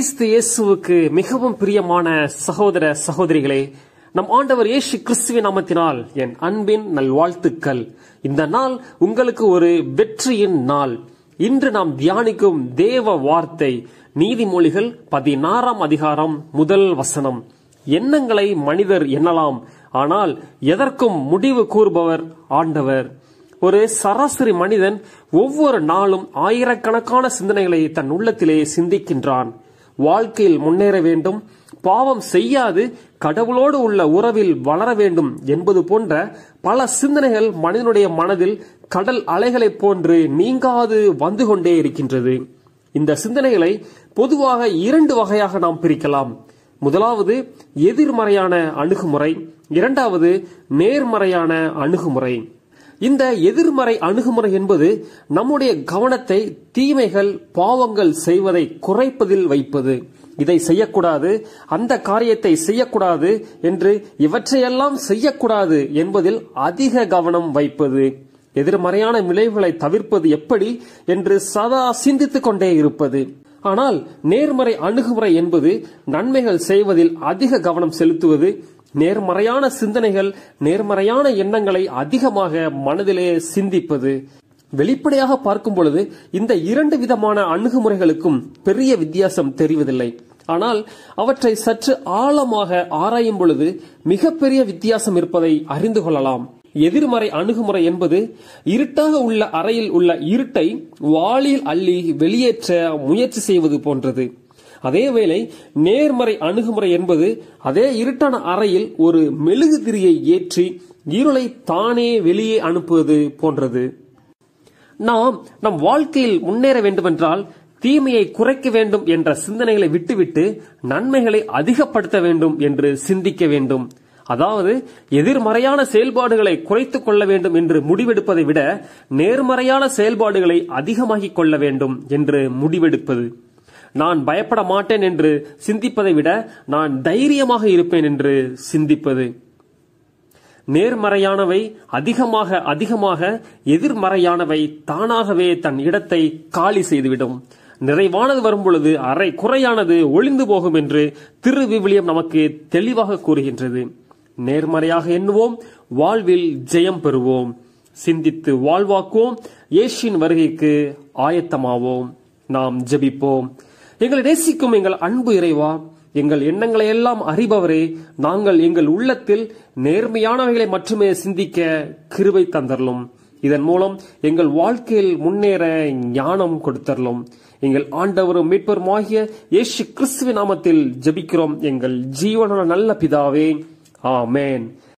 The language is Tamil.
கிறிஸ்து இயேசுவுக்கு மிகவும் பிரியமான சகோதர சகோதரிகளே நம் ஆண்டவர் இயேசு கிறிஸ்துவின் நாமத்தினால் என் அன்பின் நல்வாழ்த்துக்கள் இந்த நாள் உங்களுக்கு ஒரு வெற்றியின் நாள் இன்று நாம் தியானிக்கும் தேவ வார்த்தை நீதிமொழிகள் பதினாறாம் அதிகாரம் முதல் வசனம் எண்ணங்களை மனிதர் எண்ணலாம் ஆனால் எதற்கும் முடிவு கூறுபவர் ஆண்டவர் ஒரு சராசரி மனிதன் ஒவ்வொரு நாளும் ஆயிரக்கணக்கான சிந்தனைகளை தன் உள்ளத்திலே சிந்திக்கின்றான் வாழ்க்கையில் முன்னேற வேண்டும் பாவம் செய்யாது கடவுளோடு உள்ள உறவில் வளர வேண்டும் என்பது போன்ற பல சிந்தனைகள் மனிதனுடைய மனதில் கடல் அலைகளைப் போன்று நீங்காது வந்து கொண்டே இருக்கின்றது இந்த சிந்தனைகளை பொதுவாக இரண்டு வகையாக நாம் பிரிக்கலாம் முதலாவது எதிர்மறையான அணுகுமுறை இரண்டாவது நேர்மறையான அணுகுமுறை இந்த எதிர்மறை அணுகுமுறை என்பது நம்முடைய கவனத்தை தீமைகள் பாவங்கள் செய்வதை குறைப்பதில் வைப்பது இதை செய்யக்கூடாது அந்த காரியத்தை செய்யக்கூடாது என்று இவற்றையெல்லாம் செய்யக்கூடாது என்பதில் அதிக கவனம் வைப்பது எதிர்மறையான விளைவுகளை தவிர்ப்பது எப்படி என்று சதா சிந்தித்துக் கொண்டே இருப்பது ஆனால் நேர்மறை அணுகுமுறை என்பது நன்மைகள் செய்வதில் அதிக கவனம் செலுத்துவது நேர்மறையான சிந்தனைகள் நேர்மறையான எண்ணங்களை அதிகமாக மனதிலே சிந்திப்பது வெளிப்படையாக பார்க்கும் பொழுது இந்த இரண்டு விதமான அணுகுமுறைகளுக்கும் பெரிய வித்தியாசம் தெரிவதில்லை ஆனால் அவற்றை சற்று ஆழமாக ஆராயும் பொழுது மிகப்பெரிய வித்தியாசம் இருப்பதை அறிந்து கொள்ளலாம் எதிர்மறை அணுகுமுறை என்பது இருட்டாக உள்ள அறையில் உள்ள இருட்டை வாளில் அள்ளி வெளியேற்ற முயற்சி செய்வது போன்றது அதேவேளை நேர்மறை அணுகுமுறை என்பது அதே இருட்டான அறையில் ஒரு மெழுகு திரியை ஏற்றி இருளை தானே வெளியே அனுப்புவது போன்றது நாம் நம் வாழ்க்கையில் முன்னேற வேண்டுமென்றால் தீமையை குறைக்க வேண்டும் என்ற சிந்தனைகளை விட்டுவிட்டு நன்மைகளை அதிகப்படுத்த வேண்டும் என்று சிந்திக்க வேண்டும் அதாவது எதிர்மறையான செயல்பாடுகளை குறைத்துக் கொள்ள வேண்டும் என்று முடிவெடுப்பதை விட நேர்மறையான செயல்பாடுகளை அதிகமாக்கிக் கொள்ள வேண்டும் என்று முடிவெடுப்பது நான் பயப்பட மாட்டேன் என்று சிந்திப்பதை விட நான் தைரியமாக இருப்பேன் என்று சிந்திப்பது நேர்மறையானவை அதிகமாக அதிகமாக எதிர்மறையானவை தானாகவே தன் இடத்தை காலி செய்துவிடும் நிறைவானது வரும் பொழுது அரை குறையானது ஒளிந்து போகும் என்று திருவிவிலியம் நமக்கு தெளிவாக கூறுகின்றது நேர்மறையாக எண்ணுவோம் வாழ்வில் ஜெயம் பெறுவோம் சிந்தித்து வாழ்வாக்குவோம் இயேசுவின் வருகைக்கு ஆயத்தமாவோம் நாம் ஜெபிப்போம் எங்களை நேசிக்கும் எங்கள் அன்பு இறைவா எங்கள் எண்ணங்களை எல்லாம் அறிபவரே நாங்கள் எங்கள் உள்ளத்தில் நேர்மையானவைகளை மட்டுமே சிந்திக்க கிருபை தந்தரலும் இதன் மூலம் எங்கள் வாழ்க்கையில் முன்னேற ஞானம் கொடுத்தரலும் எங்கள் ஆண்டவரும் மீட்பருமாகிய இயேசு கிறிஸ்துவின் நாமத்தில் ஜெபிக்கிறோம் எங்கள் ஜீவன நல்ல பிதாவே ஆமேன்